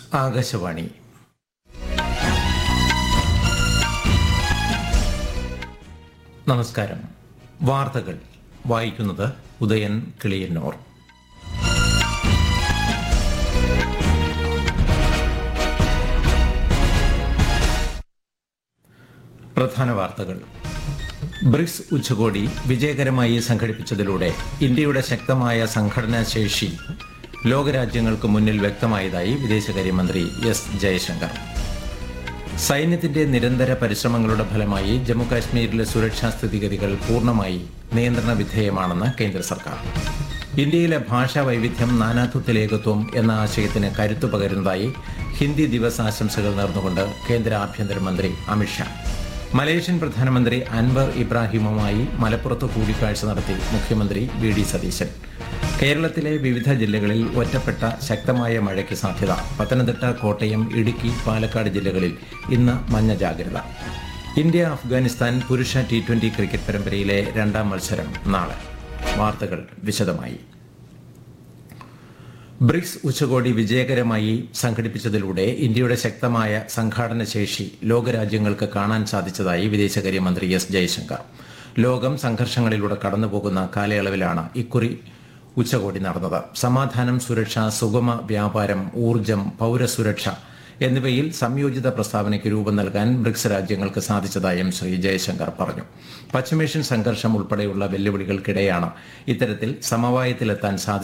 ആകാശവാണി നമസ്കാരം വാർത്തകൾ വായിക്കുന്നത് ഉദയൻ കിളിയന്നൂർ പ്രധാന വാർത്തകൾ ബ്രിക്സ് ഉച്ചകോടി വിജയകരമായി സംഘടിപ്പിച്ചതിലൂടെ ഇന്ത്യയുടെ ശക്തമായ സംഘടനാ ശേഷി ലോകരാജ്യങ്ങൾക്ക് മുന്നിൽ വ്യക്തമായതായി വിദേശകാര്യമന്ത്രി എസ് ജയശങ്കർ സൈന്യത്തിന്റെ നിരന്തര പരിശ്രമങ്ങളുടെ ഫലമായി ജമ്മുകാശ്മീരിലെ സുരക്ഷാ സ്ഥിതിഗതികൾ പൂർണ്ണമായി നിയന്ത്രണ വിധേയമാണെന്ന് കേന്ദ്ര സർക്കാർ ഇന്ത്യയിലെ ഭാഷാ വൈവിധ്യം നാനാത്വത്തിൽ ഏകത്വം എന്ന ആശയത്തിന് കരുത്തു പകരുന്നതായി ഹിന്ദി ദിവസ് ആശംസകൾ നേർന്നുകൊണ്ട് കേന്ദ്ര ആഭ്യന്തരമന്ത്രി അമിത്ഷാ മലേഷ്യൻ പ്രധാനമന്ത്രി അൻവർ ഇബ്രാഹിമുമായി മലപ്പുറത്ത് കൂടിക്കാഴ്ച നടത്തി മുഖ്യമന്ത്രി വി ഡി സതീശൻ കേരളത്തിലെ വിവിധ ജില്ലകളിൽ ഒറ്റപ്പെട്ട ശക്തമായ മഴയ്ക്ക് സാധ്യത പത്തനംതിട്ട കോട്ടയം ഇടുക്കി പാലക്കാട് ജില്ലകളിൽ ഇന്ന് മഞ്ഞ ജാഗ്രത ഇന്ത്യ അഫ്ഗാനിസ്ഥാൻ പുരുഷ ടി ട്വന്റി ക്രിക്കറ്റ് പരമ്പരയിലെ രണ്ടാം മത്സരം നാളെ വാർത്തകൾ വിശദമായി ബ്രിക്സ് ഉച്ചകോടി വിജയകരമായി സംഘടിപ്പിച്ചതിലൂടെ ഇന്ത്യയുടെ ശക്തമായ സംഘാടന ശേഷി ലോകരാജ്യങ്ങൾക്ക് കാണാൻ സാധിച്ചതായി വിദേശകാര്യമന്ത്രി എസ് ജയശങ്കർ ലോകം സംഘർഷങ്ങളിലൂടെ കടന്നുപോകുന്ന കാലയളവിലാണ് ഇക്കുറി ഉച്ചകോടി നടന്നത് സമാധാനം സുരക്ഷ സുഗമ വ്യാപാരം ഊർജം പൌരസുരക്ഷ എന്നിവയിൽ സംയോജിത പ്രസ്താവനയ്ക്ക് രൂപം നൽകാൻ ബ്രിക്സ് രാജ്യങ്ങൾക്ക് സാധിച്ചതായും ശ്രീ ജയശങ്കർ പറഞ്ഞു പശ്ചിമേഷ്യൻ സംഘർഷം ഉൾപ്പെടെയുള്ള വെല്ലുവിളികൾക്കിടെയാണ് ഇത്തരത്തിൽ സമവായത്തിലെത്താൻ സാധിച്ചത്